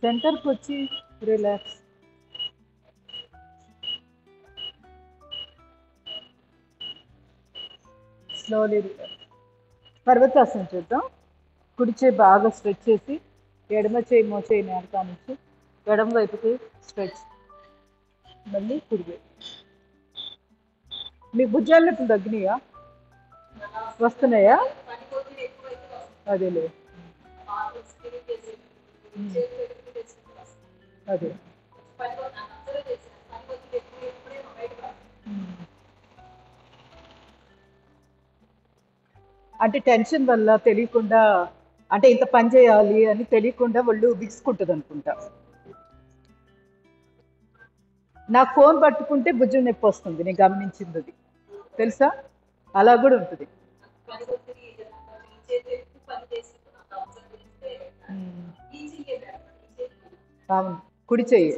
సెంటర్కి వచ్చి relax slowly relax పర్వతాసనం చూద్దాం కుడి చేయి బాగా స్ట్రెచ్ చేసి ఎడమ చేయి మో చేయి నేల కానించి ఎడమ వైపుకి స్ట్రెచ్ మళ్ళీ కుడి వైపు మీ భుజాలు నొప్పులు తగ్గినాయా వస్తున్నాయా అదేలే అదే అంటే టెన్షన్ వల్ల తెలియకుండా అంటే ఇంత పని చేయాలి అని తెలియకుండా వాళ్ళు బిగుసుకుంటుంది అనుకుంటా నాకు ఫోన్ పట్టుకుంటే భుజం నొప్పి వస్తుంది నేను గమనించింది అది తెలుసా అలా కూడా ఉంటుంది ఉమ్. అవును కుడి చెయ్యి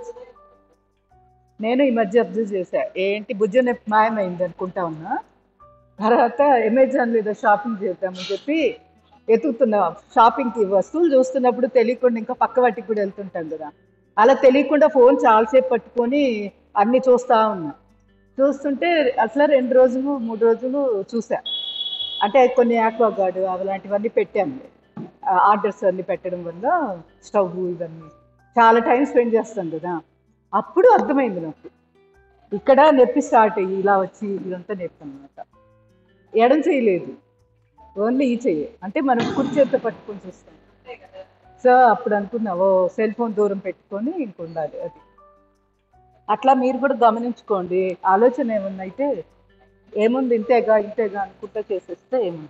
నేను ఈ మధ్య అబ్జర్వ్ చేశా ఏంటి భుజం నొప్పి మాయమైంది అనుకుంటా ఉన్నా తర్వాత అమెజాన్ ఏదో షాపింగ్ చేద్దామని చెప్పి ఎతుకుతున్నా షాపింగ్కి వస్తువులు చూస్తున్నప్పుడు తెలియకుండా ఇంకా పక్క వాటికి కూడా వెళ్తుంటాం కదా అలా తెలియకుండా ఫోన్ చాలాసేపు పట్టుకొని అన్ని చూస్తా ఉన్నా చూస్తుంటే అసలు రెండు రోజులు మూడు రోజులు చూసా అంటే కొన్ని ఆక్వా గార్డు అలాంటివన్నీ పెట్టాను ఆర్డర్స్ అన్ని పెట్టడం వల్ల స్టవ్ ఇవన్నీ చాలా టైం స్పెండ్ చేస్తాం కదా అప్పుడు అర్థమైంది నాకు ఇక్కడ నొప్పి స్టార్ట్ అయ్యి ఇలా వచ్చి ఇదంతా నొప్పి అనమాట ఎడం చేయలేదు ఓన్లీ ఈ చెయ్యి అంటే మనం కుడి చేతితో పట్టుకొని చూస్తాం సో అప్పుడు అనుకున్నా ఓ సెల్ ఫోన్ దూరం పెట్టుకొని ఇంక ఉండాలి అది అట్లా మీరు కూడా గమనించుకోండి ఆలోచన ఏమన్నా అయితే ఏముంది ఇంతేగా ఇంతేగా అనుకుంటా చేసేస్తే ఏముంది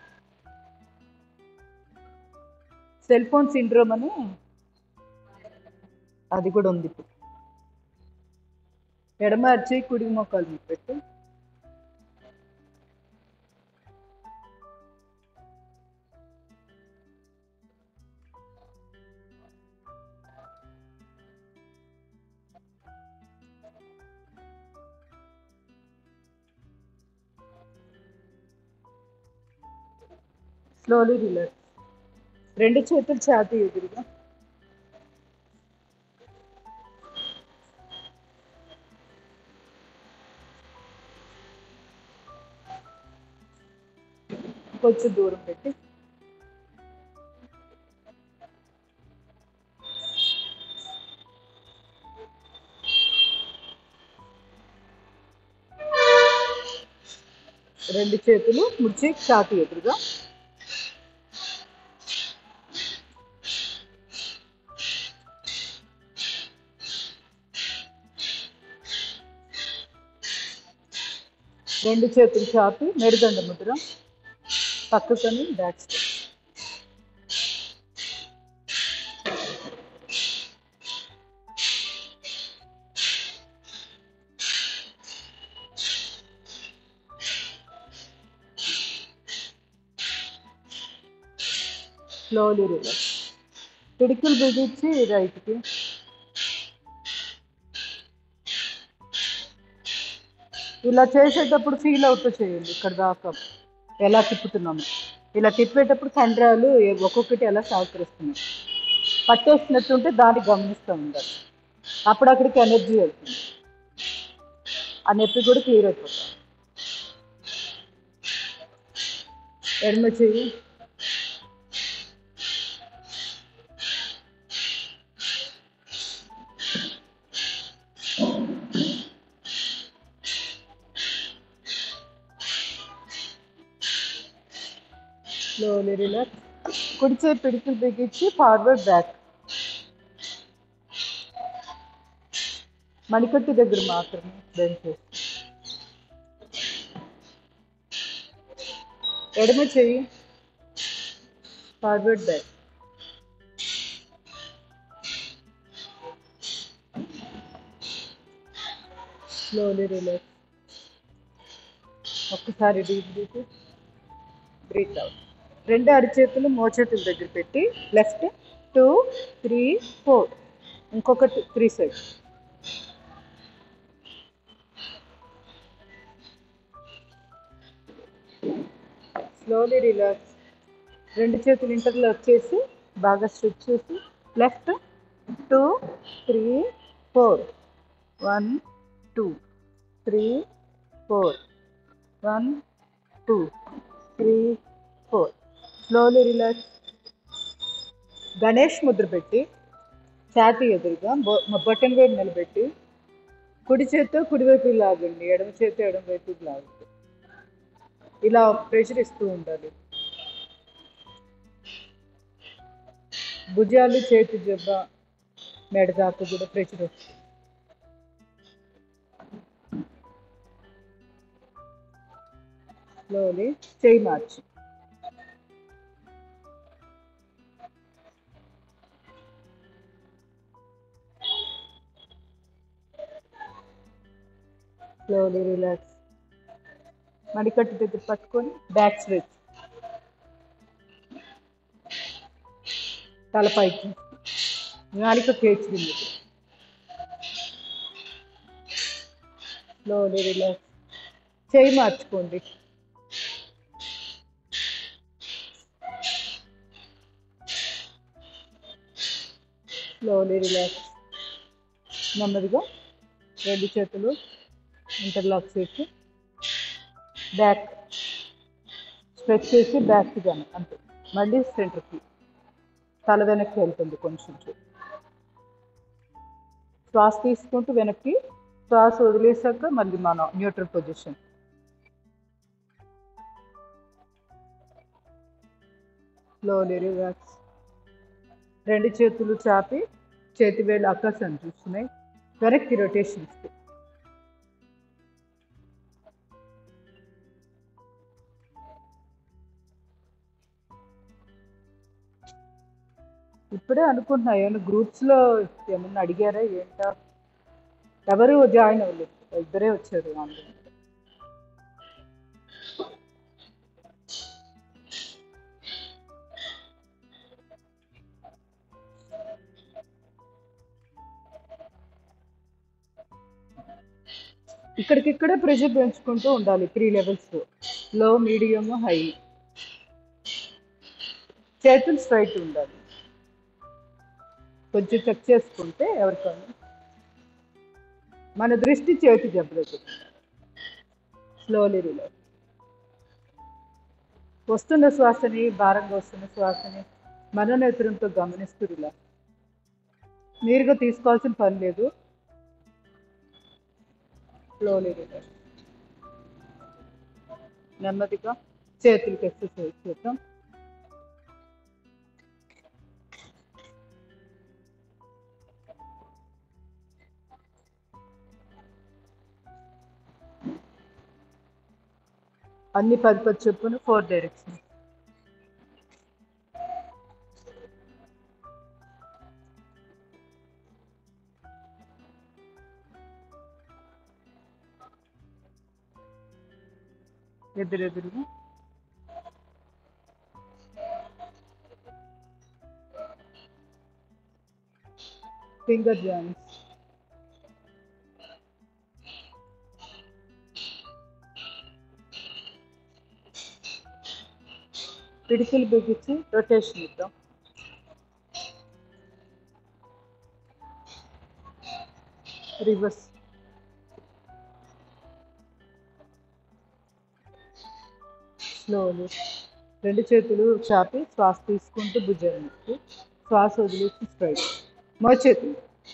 సెల్ ఫోన్ సిండ్రోమ్ అని అది కూడా ఉంది ఇప్పుడు ఎడమ అరిచి కుడి మోకాలు మీద పెట్టు స్లోలీ రిలాక్స్ రెండు చేతులు ఛాతీ ఎదురుగా కొంచెం దూరం పెట్టి రెండు చేతులు ముడిచి ఛాతీ ఎదురుగా రెండు చేతులు చాపి మెరుగండ ముద్ర పక్కకొని బ్యాక్ స్టెప్ స్లోలీ రిలాక్స్ పిడికిలు బిగించి రైట్కి ఇలా చేసేటప్పుడు ఫీల్ అవుతూ చేయండి ఇక్కడ దాకా ఎలా తిప్పుతున్నాము ఇలా తిప్పేటప్పుడు కండరాలు ఏ- ఒక్కొక్కటి ఎలా సహకరిస్తున్నాయి పట్టేసినట్టుంటే దాన్ని గమనిస్తూ ఉండాలి అప్పుడు అక్కడికి ఎనర్జీ వెళ్తుంది ఆ నొప్పి కూడా క్లియర్ అయిపోతుంది ఎడమ చెయ్యి స్లోలీ రిలాక్స్ కుడి చేయి పిడికిలు బిగించి ఫార్వర్డ్ బ్యాక్ మణికట్టు దగ్గర మాత్రమే బెండ్ చేసి ఎడమ చెయ్యి ఫార్వర్డ్ బ్యాక్ స్లోలీ రిలాక్స్ ఒక్కసారి డీప్ డీప్ బ్రీత్ అవుట్ రెండు అరిచేతులు మోచేతుల దగ్గర పెట్టి లెఫ్ట్ టూ త్రీ ఫోర్ ఇంకొక త్రీ సైడ్ స్లోలీ రిలాక్స్ రెండు చేతులు ఇంటర్లో వచ్చేసి బాగా స్ట్రెచ్ చేసి left two three four one two three four one two three four slowly relax Ganesh ముద్ర పెట్టి ఛాతీ ఎదురుగా బొ- బొట్టం వేడి నిలబెట్టి కుడి చేత్తో కుడివైపు లాగండి ఎడమ చేత్తో ఎడమ వైపు లాగండి ఇలా ప్రెషర్ ఇస్తూ ఉండాలి భుజాలు చేతి జబ్బ మెడ దాకా కూడా ప్రెషర్ వస్తుంది స్లోలీ చేయి మార్చి స్లోలీ రిలాక్స్ మడికట్టు దగ్గర పట్టుకొని బ్యాక్ స్ట్రెచ్ తలపైకి నాలిక కేచింది స్లోలీ రిలాక్స్ చేయి మార్చుకోండి స్లోలీ రిలాక్స్ నెమ్మదిగా రెండు చేతులు ఇంటర్లాక్ చేసి బ్యాక్ స్ట్రెచ్ చేసి బ్యాక్కి కానీ అంతే మళ్ళీ సెంటర్కి తల వెనక్కి వెళ్తుంది కొంచెం సేపు. శ్వాస తీసుకుంటూ వెనక్కి శ్వాస వదిలేసాక మళ్ళీ మనం న్యూట్రల్ పొజిషన్ స్లోలీ రిలాక్స్ రెండు చేతులు చాపి చేతి వేళ్ళు ఆకాశాన్ని చూస్తున్నాయి వెనక్కి రొటేషన్ ఇస్తాయి ఇప్పుడే అనుకుంటున్నా ఏమైనా గ్రూప్స్లో ఏమన్నా అడిగారా ఏంటా ఎవరు జాయిన్ అవ్వలేదు ఇద్దరే వచ్చారు ఆన్లైన్ ఇక్కడికిక్కడే ప్రెషర్ పెంచుకుంటూ ఉండాలి త్రీ లెవెల్స్ లో మీడియం హై చేతులు స్ట్రైట్ ఉండాలి కొంచెం చెక్ చేసుకుంటే ఎవరికైనా మన దృష్టి చేతి జబ్బులకు స్లోలీ రిలాక్స్ వస్తున్న శ్వాసని భారంగా వస్తున్న శ్వాసని మననేత్రంతో గమనిస్తూ రిలాక్స్ నేరుగా తీసుకోవాల్సిన పని లేదు స్లోలీ రిలాక్స్ నెమ్మదిగా చేతులకి ఎక్సర్సైజ్ చేద్దాం అన్ని పది పది చొప్పున ఫోర్ డైరెక్షన్ ఎదురెదురుగా ఫింగర్ జాయింట్స్ పిడికిలు బిగించి రొటేషన్ ఇద్దాం రివర్స్ స్లోలీ రెండు చేతులు చాపి శ్వాస తీసుకుంటూ భుజానికి శ్వాస వదిలేసి స్ట్రైట్ మో చేతులు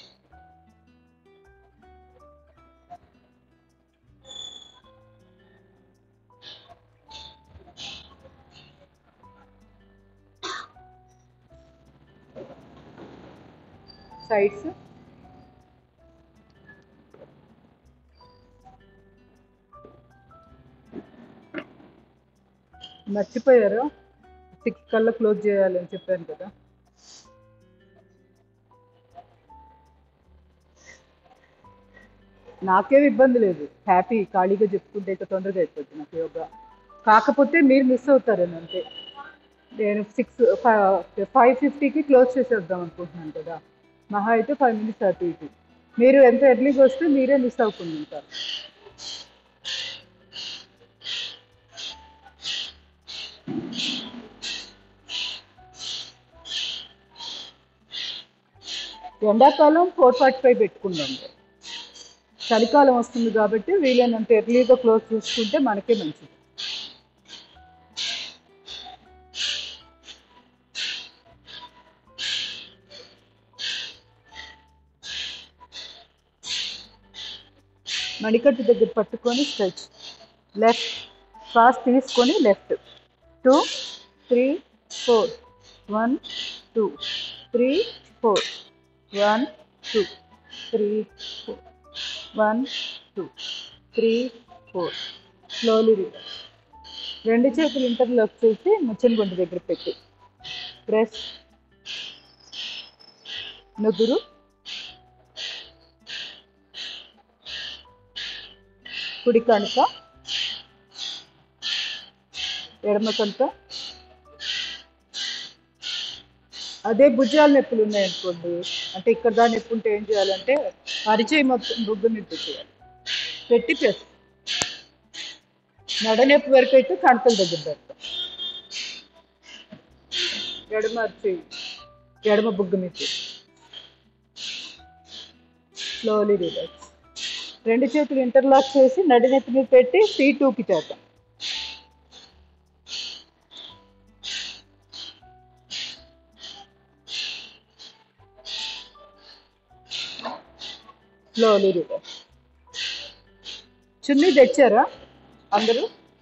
సైడ్స్ మర్చిపోయారు సిక్స్ కల్లా క్లోజ్ చేయాలని చెప్పాను కదా నాకేం ఇబ్బంది లేదు హ్యాపీ ఖాళీగా చెప్పుకుంటే ఇక తొందరగా అయిపోతుంది నాకు యోగా కాకపోతే మీరు మిస్ అవుతారని అంతే నేను సిక్స్ ఫైవ్ ఫిఫ్టీకి క్లోజ్ చేసేద్దాం అనుకుంటున్నాను కదా మహా అయితే ఫైవ్ మినిట్స్ అటు ఇటు మీరు ఎంత ఎర్లీగా వస్తే మీరే మిస్ అవ్వకుండా ఉంటారు ఎండాకాలం ఫోర్ ఫార్టీ ఫైవ్ పెట్టుకుందాం చలికాలం వస్తుంది కాబట్టి వీలైనంత ఎర్లీగా క్లోజ్ చూసుకుంటే మనకే మంచిది మణికట్టు దగ్గర పట్టుకొని స్ట్రెచ్ లెఫ్ట్ శ్వాస తీసుకొని left two three four one two three four one two three four one two three four slowly reverse రెండు చేతులు ఇంటర్లోక్ చేసి ముచ్చని గుండు దగ్గర పెట్టి ప్రెస్ నుదురు కుడి కణుక ఎడమ కణుక అదే భుజాల నొప్పులు ఉన్నాయనుకోండి అంటే ఇక్కడ దాని నొప్పి ఉంటే ఏం చేయాలంటే అరిచేయి మొత్తం బుగ్గ మీద పెట్టేయాలి పెట్టి ప్రెస్ నడ నొప్పి వరకు అయితే కణతల దగ్గర పెడతాం ఎడమ అరిచేయి ఎడమ బుగ్గ మీద స్లోలీ రిలాక్స్ రెండు చేతులు ఇంటర్లాక్ చేసి నడి నెత్తి మీద పెట్టి సీ టూకి చేద్దాం స్లోలీ రిలాక్స్ చున్నీ తెచ్చారా అందరూ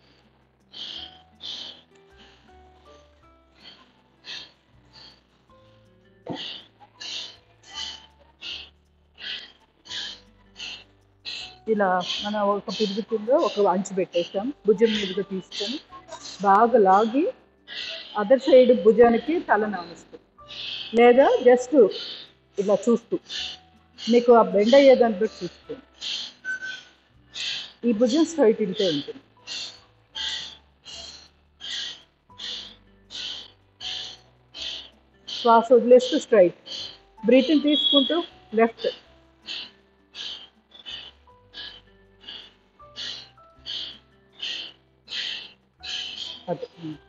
ఇలా మనం ఒక పిరుగు కింద ఒక అంచు పెట్టేస్తాం భుజం మీదుగా తీసుకొని బాగా లాగి అదర్ సైడ్ భుజానికి తల నానుస్తుంది లేదా జస్ట్ ఇలా చూస్తూ మీకు ఆ బెండ్ అయ్యేదాన్ని బట్టి చూస్తుంది ఈ భుజం స్ట్రైట్ ఇంటే ఉంటుంది శ్వాస వదిలేస్తూ స్ట్రైట్ బ్రీతింగ్ తీసుకుంటూ లెఫ్ట్ అదే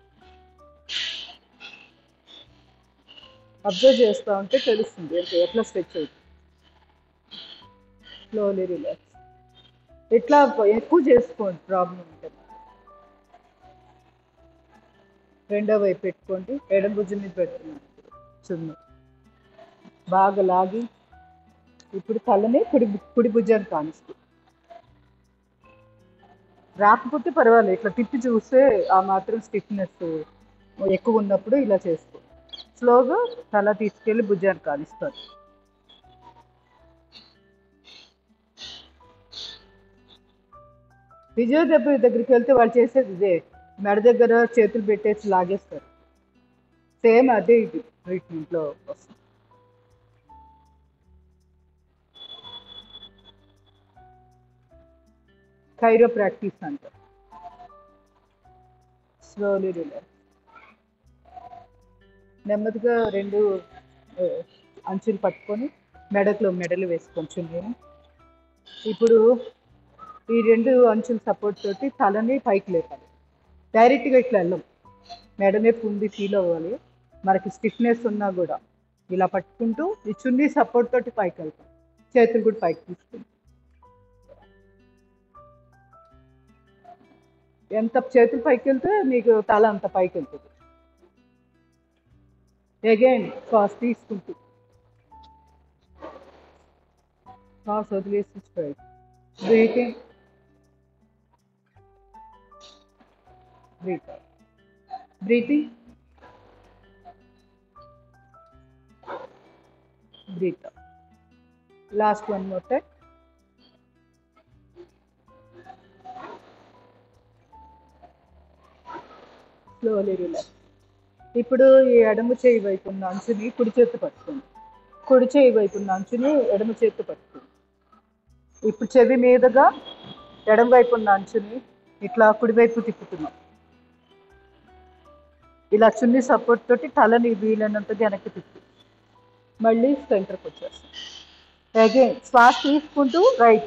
అబ్జర్వ్ చేస్తూ ఉంటే తెలుస్తుంది అంటే ఎట్లా స్ట్రెచ్ అవుతుంది స్లోలీ రిలాక్స్ ఇట్లా ఎక్కువ చేసుకోండి ప్రాబ్లం ఉంటుంది రెండో వైపు పెట్టుకోండి ఎడం భుజం మీద పెడుతున్నాను చున్ను బాగా లాగి ఇప్పుడు తలని కుడి కుడి భుజాన్ని కానిస్తుంది రాకపోతే పర్వాలేదు ఇట్లా తిప్పి చూస్తే ఆ మాత్రం స్టిఫ్నెస్ ఎక్కువ ఉన్నప్పుడు ఇలా చేసుకో స్లోగా తల తీసుకెళ్ళి భుజాన్ని కానిస్తారు ఫిజియోథెరపీ దగ్గరికి వెళ్తే వాళ్ళు చేసేది ఇదే మెడ దగ్గర చేతులు పెట్టేసి లాగేస్తారు సేమ్ అదే ఇది ట్రీట్మెంట్లో వస్తుంది కైరో ప్రాక్టీస్ అంటారు స్లోలీ రిలాక్స్ నెమ్మదిగా రెండు ఆ, అంచులు పట్టుకొని మెడలో మెడలు వేసుకోవచ్చు నేను ఇప్పుడు ఈ రెండు అంచుల సపోర్ట్ తోటి తలని పైకి లేపాలి డైరెక్ట్గా ఇట్లా వెళ్ళం మెడ నొప్పి ఉంది ఫీల్ అవ్వాలి మనకి స్టిఫ్నెస్ ఉన్నా కూడా ఇలా పట్టుకుంటూ ఈ చున్నీ సపోర్ట్ తోటి పైకి వెళ్తాం చేతులు కూడా పైకి తీసుకుంటాం ఎంత చేతులు పైకి వెళ్తే మీకు తల అంత పైకి వెళ్తుంది అగైన్ శ్వాస తీసుకుంటూ శ్వాస వదిలేసి straight breathing breath breathing breath last one more time slowly relax ఇప్పుడు ఈ ఎడమ చేయి వైపు ఉన్న అంచుని కుడి చేతి పట్టుకోండి కుడి చేయి వైపు ఉన్న అంచుని ఎడమ చేతి పట్టుకోండి ఇప్పుడు చెవి మీదుగా ఎడమ వైపు ఉన్న అంచుని ఇట్లా కుడివైపు తిప్పుతున్నాం ఇలా చున్ని సపోర్ట్ తోటి తలని వీలైనంత వెనక్కి తిప్పి మళ్ళీ సెంటర్కి వచ్చేస్తాం అగైన్ శ్వాస తీసుకుంటూ రైట్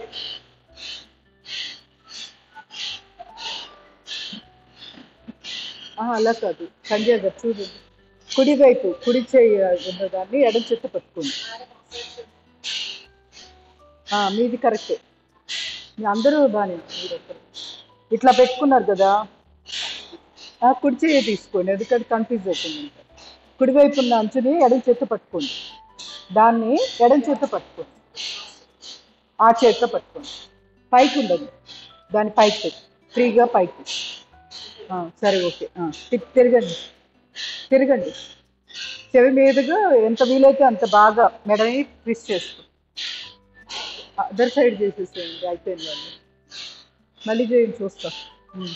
ఆహా, అలా కాదు సంజయ్ గారు చూడండి కుడివైపు కుడి చేయి ఉన్నదాన్ని ఎడం చేత పట్టుకోండి ఆ, మీది కరెక్టే మీ అందరూ బాగానే మీరు ఒక్కరు. ఇట్లా పెట్టుకున్నారు కదా ఆ, కుడి చేయి తీసుకోండి ఎందుకంటే కన్ఫ్యూజ్ అవుతుంది ఇంకా. కుడివైపు ఉన్న అంచుని ఎడం చేత్తో పట్టుకోండి దాన్ని ఎడం చేత్తో పట్టుకోండి ఆ చేత్తో పట్టుకోండి పైకి ఉండదు దాన్ని పైకి పెట్టి ఫ్రీగా పైకి ఆ, సరే ఓకే ఆ, తి- తిరగండి తిరగండి చెవి మీదుగా ఎంత వీలైతే అంత బాగా మెడని ట్విస్ట్ చేసుకో అదర్ సైడ్ చేసేసేయండి అయిపోయింది వాళ్ళు మళ్ళీ చేయండి చూస్తా ఉమ్.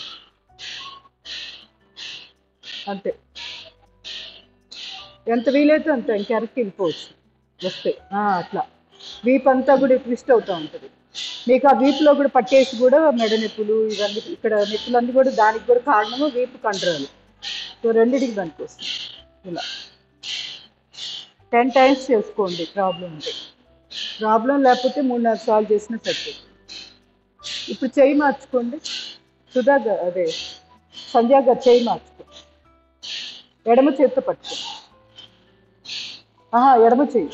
అంతే ఎంత వీలైతే అంత ఇంకెరక్కి వెళ్ళిపోవచ్చు వస్తే ఆ, అట్లా వీప్ అంతా కూడా ట్విస్ట్ అవుతూ ఉంటుంది మీకు ఆ వీపులో కూడా పట్టేసి కూడా మెడ నొప్పులు ఇవన్నీ ఇక్కడ నొప్పులన్నీ కూడా దానికి కూడా కారణము వీపు కంట్రోల్ సో రెండింటికి దానికి వస్తుంది ఇలా టెన్ టైమ్స్ చేసుకోండి ప్రాబ్లం ఉంటే ప్రాబ్లం లేకపోతే మూడు నాలుగు సార్లు చేసినా సరిపోతుంది ఇప్పుడు చెయ్యి మార్చుకోండి సుధా గా- అదే సంధ్యా గారు చెయ్యి మార్చుకోండి ఎడమ చేత్తో పట్టుకోండి ఆహా ఎడమ చెయ్యి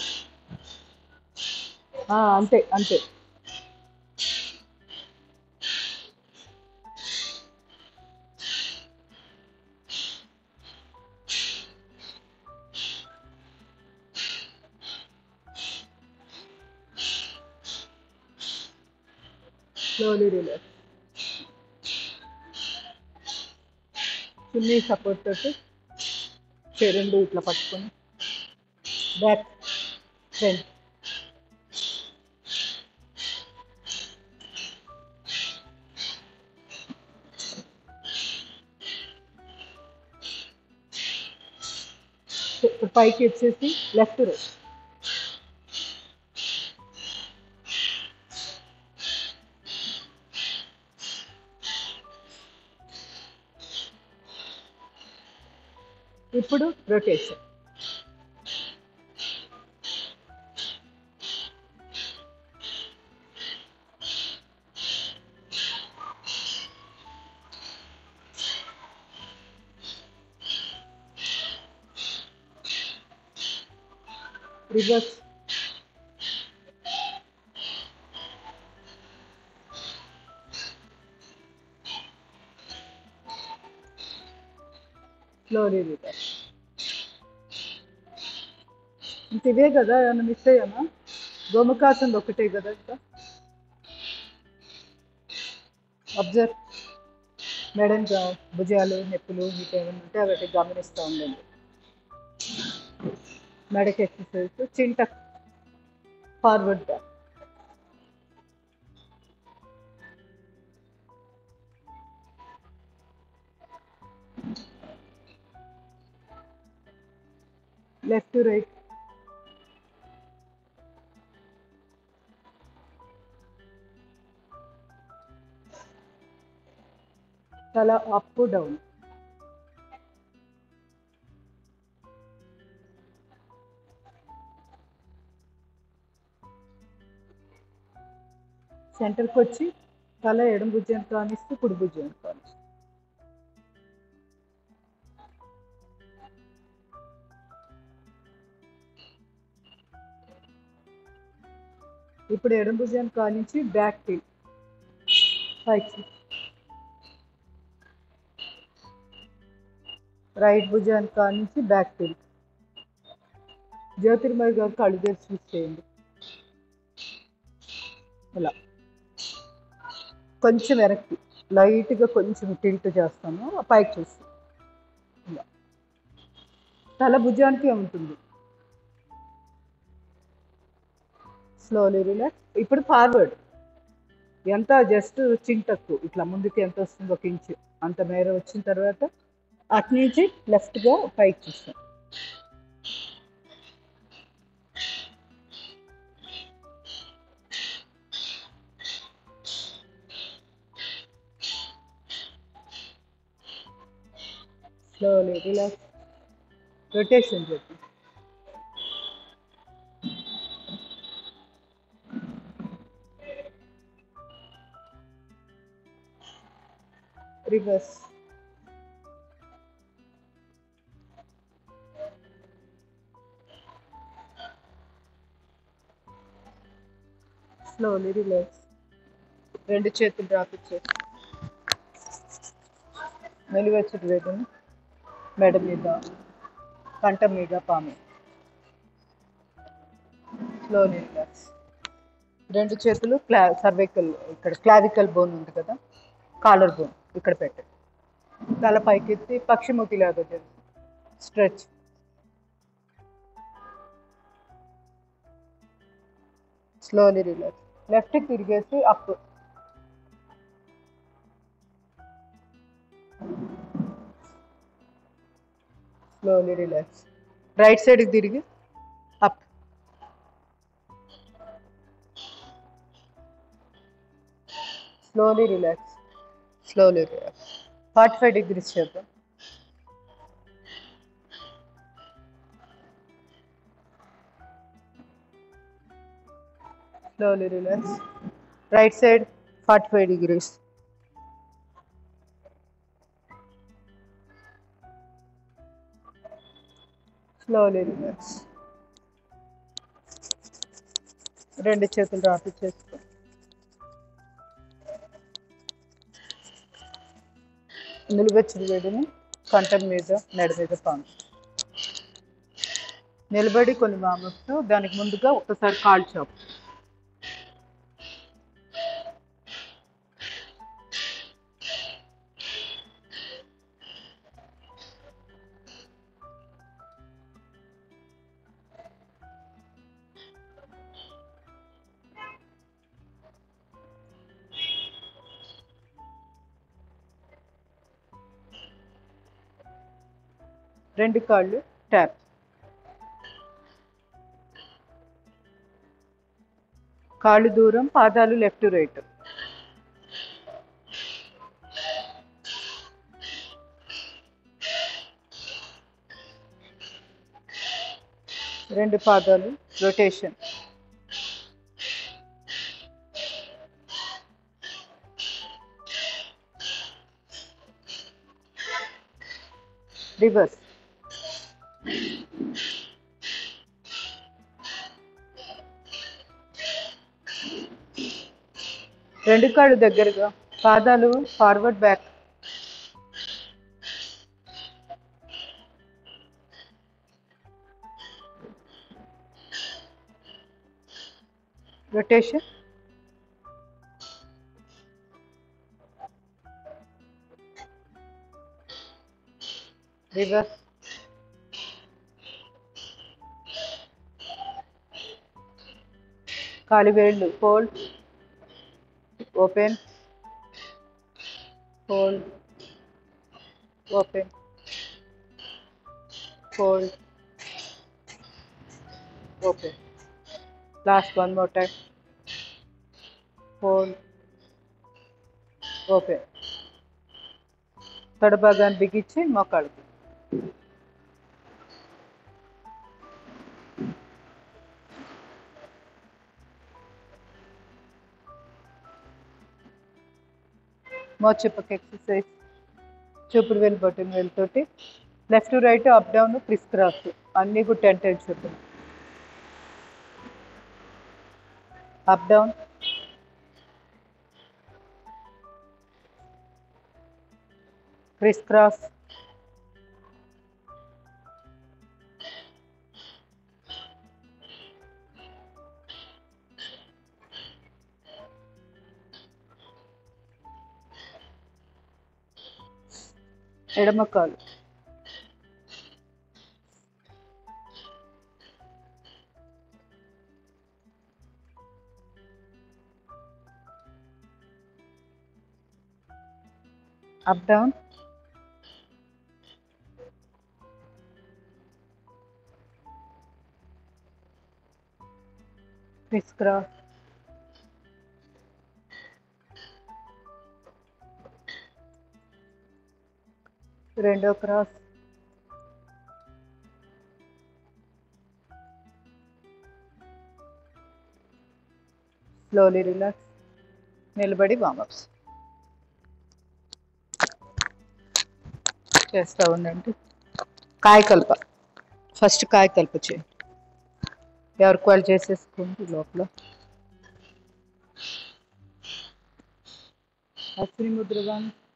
ఆ, అంతే అంతే స్లోలీ రిలాక్స్ చున్నీ సపోర్ట్ తోటి చే- రెండు ఇట్లా పట్టుకొని బ్యాక్ ఫ్రంట్ ఇప్పుడు పైకి వచ్చేసి లెఫ్ట్ రైట్ ఇప్పుడు రొటేషన్ రివర్స్ స్లోలీ రివర్స్ ఇంక ఇవే కదా ఏమైనా మిస్ అయ్యామా గోముఖాసంది ఒకటే కదా ఇంకా అబ్జర్వ్ మేడం భుజాలు నొప్పులు మీకు ఏమైనా ఉంటే అవి గమనిస్తూ ఉండండి మెడకి ఎక్సర్సైజ్ చింట forward back left to right తల అప్ డౌన్ సెంటర్కి వచ్చి తల ఎడం భుజాన్ని కానిస్తూ కుడి భుజాన్ని కానిస్తూ ఇప్పుడు ఎడం భుజాన్ని కానించి బ్యాక్ టీ పైకి రైట్ భుజాన్ని కానించి బ్యాక్ టీ జ్యోతిర్మయ గారు కళ్ళు తెరిచి చూసి చేయండి ఇలా కొంచెం వెనక్కి లైట్గా కొంచెం టిల్ట్ చేస్తాను ఆ పైకి చూసి ఇలా తల భుజానికి ఉంటుంది స్లోలీ రిలాక్స్ ఇప్పుడు ఫార్వర్డ్ ఎంత జస్ట్ చింటక్కు ఇట్లా ముందుకి ఎంత వస్తుందో ఒక ఇంచు అంత మేర వచ్చిన తర్వాత అటు నుంచి లెఫ్ట్గా పైకి చూస్తాం స్లోలీ రిలాక్స్ రొటేషన్ చెప్పి రివర్స్ స్లోలీ రిలాక్స్ రెండు చేతులు డ్రాప్ ఇచ్చే మెలివెచ్చటి వేగం మెడ మీద కంఠం మీద పాము స్లోలీ రిలాక్స్ రెండు చేతులు క్లా సర్వైకల్ ఇక్కడ క్లావికల్ బోన్ ఉంది కదా కాలర్ బోన్ ఇక్కడ పెట్టండి తల పైకెత్తి పక్షిముఖి లాగా చేసి స్ట్రెచ్ స్లోలీ రిలాక్స్ లెఫ్ట్ తిరిగేసి అప్ స్లోలీ రిలాక్స్ రైట్ సైడ్కి తిరిగి up slowly relax slowly relax forty five degrees చేద్దాం slowly relax. Right side, 45 degrees. Slowly relax. రెండు చేతులు రాపి చేసుకో నిలువెచ్చని వేడిని కంఠం మీద మెడ మీద పాము నిలబడి కొన్ని వామప్స్ దానికి ముందుగా ఒకసారి కాల్ చాప్ రెండు కాళ్ళు ట్యాప్ కాళ్ళు దూరం పాదాలు లెఫ్ట్ రైట్ రెండు పాదాలు రొటేషన్ రివర్స్ రెండు కాళ్ళు దగ్గరగా పాదాలు ఫార్వర్డ్ బ్యాక్ రొటేషన్ రివర్స్ కాలి వేళ్ళు fold open fold open fold open last one more time fold open తొడ భాగాన్ని బిగించి మోకాళ్ళకి మోచెప్పకి ఎక్సర్సైజ్ చూపుడు వేలు బొట్టన్ వేలుతోటి left right up down criss cross అన్నీ కూడా టెన్ టెన్ చూపు అప్ డౌన్ క్రిస్ క్రాస్ ఎడమ కాలు అప్ డౌన్ క్రిస్ క్రాస్ రెండో క్రాస్ స్లోలీ రిలాక్స్ నిలబడి వామప్స్ చేస్తూ ఉండండి కాయకల్ప ఫస్ట్ కాయకల్ప చేయండి ఎవరికి వాళ్ళు చేసేసుకోండి లోపల అశ్విని ముద్ర వన్